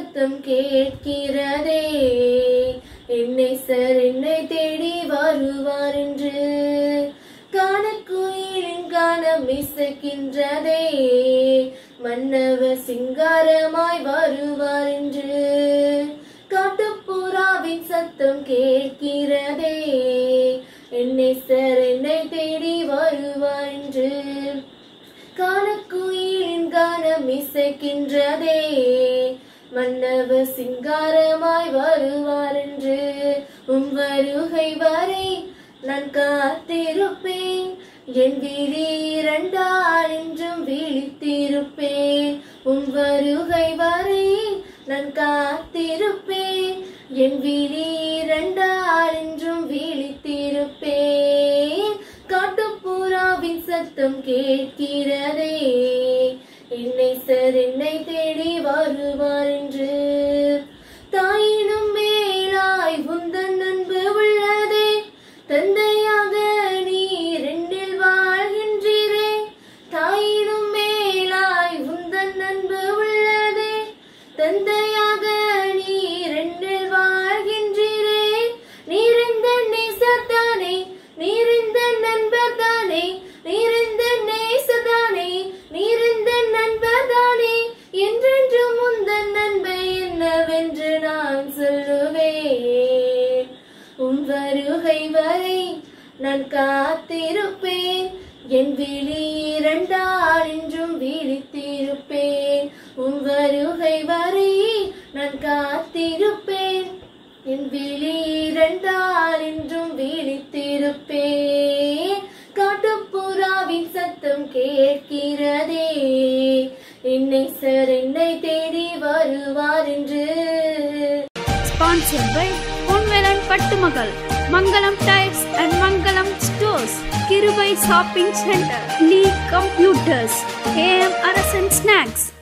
சத்தம் கேட்கிறதே என்னை சார் என்னை தேடி வருவார் என்று காணக்குயிலின் காணம் இசைக்கின்றதே மன்னவர் சிங்காரமாய் வருவார் என்று காட்டுப்புறாவின் சத்தம் கேட்கிறதே என்னை சார் என்னை தேடி வருவார் என்று காணக்குயிலின் கானம் இசைக்கின்றதே மன்னவர் சிங்காரமாய் வருவார் என்று உம் வருகை வரை நான் காத்திருப்பேன் என் விழி இரண்டால் என்றும் விழித்திருப்பேன் உம் வருகை வரை நான் காத்திருப்பேன் என் விழி இரண்டால் என்றும் விழித்திருப்பேன் காட்டுப்புறாவின் சத்தம் கேட்கிறதே என்னை சார் என்னை தேடி வருவார் என்று தாயினும் மேலாய் உந்தன் அன்பு உள்ளதே தந்தையாக நீர் என்னில் வாழ்கின்றீரே தாயினும் மேலாய் உந்தன் அன்பு உள்ளதே தந்தையாக நீர் என்னில் வாழ்கின்றீரே நீரிந்த நேசத்தானே நீரிந்த நண்பர் தானே நீரிந்த நேசதானே நீரிந்த நண்பர் தானே என்றென்றும் உந்தன் நண்பை என்னவென்று நான் சொல்லுவேன் உன் வருகை வரை நான் காத்திருப்பேன் என் விழி இரண்டால் என்றும் விழித்திருப்பேன் உன் வருகை வரை நான் காத்திருப்பேன் என் விழி இரண்டால் என்றும் விழித்திருப்பேன் காட்டுப்புறாவின் சத்தம் கேட்கிறதே என்னை சார் என்னை தேடி வருவார் என்று Sponsored by Ponvelan Pattumagal, Mangalam Types and Mangalam Stores, Kirubai Shopping Center, Lee Computers, AM Arasan Snacks.